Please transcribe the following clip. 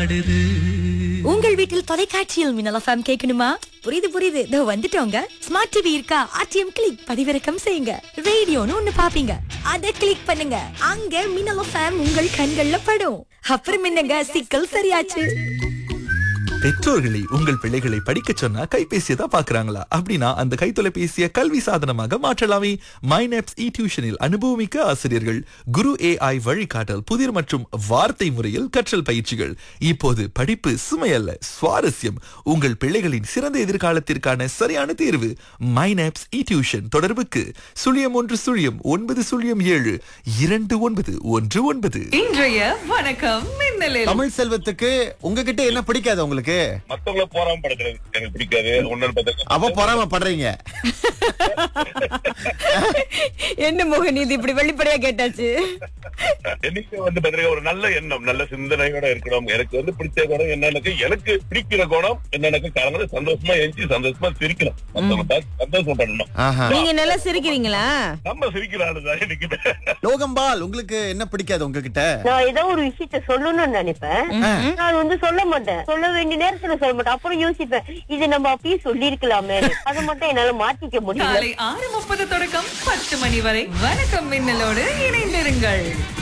பாடுது உங்கள் வீட்டில் தொலைக்காட்சியில் மின்னல் எஃப்எம் கேட்கணுமா புரியுது புரியுது இதோ வந்துட்டோங்க ஸ்மார்ட் டிவி இருக்கா ஆர்டிஎம் கிளிக் பதிவிறக்கம் செய்யுங்க ரேடியோன்னு ஒண்ணு பாப்பீங்க அதை கிளிக் பண்ணுங்க அங்க மின்னல் எஃப்எம் உங்கள் கண்கள்ல படும் அப்புறம் என்னங்க சிக்கல் சரியாச்சு பெற்றோர்களை உங்கள் பிள்ளைகளை படிக்க சொன்னா கைபேசியை தான் பாக்குறாங்களா அப்படின்னா அந்த கைத்தொலைபேசியை கல்வி சாதனமாக மாற்றலாமே மைனப்ஸ் இ டியூஷனில் அனுபவமிக்க ஆசிரியர்கள் குரு ஏஐ வழிகாட்டல் புதிர் மற்றும் வார்த்தை முறையில் கற்றல் பயிற்சிகள் இப்போது படிப்பு சுமையல்ல சுவாரஸ்யம் உங்கள் பிள்ளைகளின் சிறந்த எதிர்காலத்திற்கான சரியான தேர்வு மைனப்ஸ் இ டியூஷன் தொடர்புக்கு சுழியம் ஒன்று சுழியம் ஒன்பது சுழியம் ஏழு இரண்டு ஒன்பது ஒன்று ஒன்பது இன்றைய வணக்கம் மின்னலில் தமிழ் செல்வத்துக்கு உங்ககிட்ட என்ன பிடிக்காது உங்களுக்கு மத்தவங்கள போறாம படுக்கிறது எனக்கு பிடிக்காது ஒன்னு அவ பொறாம படுறீங்க என்ன மோகன் இது இப்படி வெளிப்படையா கேட்டாச்சு எனக்கு வந்து பாத்தீங்கன்னா ஒரு நல்ல எண்ணம் நல்ல சிந்தனையோட இருக்கணும் எனக்கு வந்து பிடிச்ச குணம் என்னன்னு எனக்கு பிடிக்கிற குணம் என்னன்னு காரணம் சந்தோஷமா எஞ்சி சந்தோஷமா சிரிக்கணும் மத்தவங்க பார்த்து சந்தோஷப்படணும் ஆஹா. நீங்க நல்லா சிரிக்கிறீங்களா நம்ம சிரிக்கிற ஆளுதான் எனக்கு லோகம்பால் உங்களுக்கு என்ன பிடிக்காது உங்ககிட்ட நான் ஏதோ ஒரு விஷயத்த சொல்லணும்னு நினைப்பேன் நான் வந்து சொல்ல மாட்டேன் சொல்ல வேண்டிய நேரத்துல சொல்ல மாட்டேன் அப்புறம் யோசிப்பேன் இது நம்ம அப்பயே சொல்லிருக்கலாமே அதை மட்டும் என்னால மாத்திக்க முடியல காலை ஆறு முப்பது தொடக்கம் பத்து மணி வரை வணக்கம் மின்னலோடு இணைந்திருங்கள்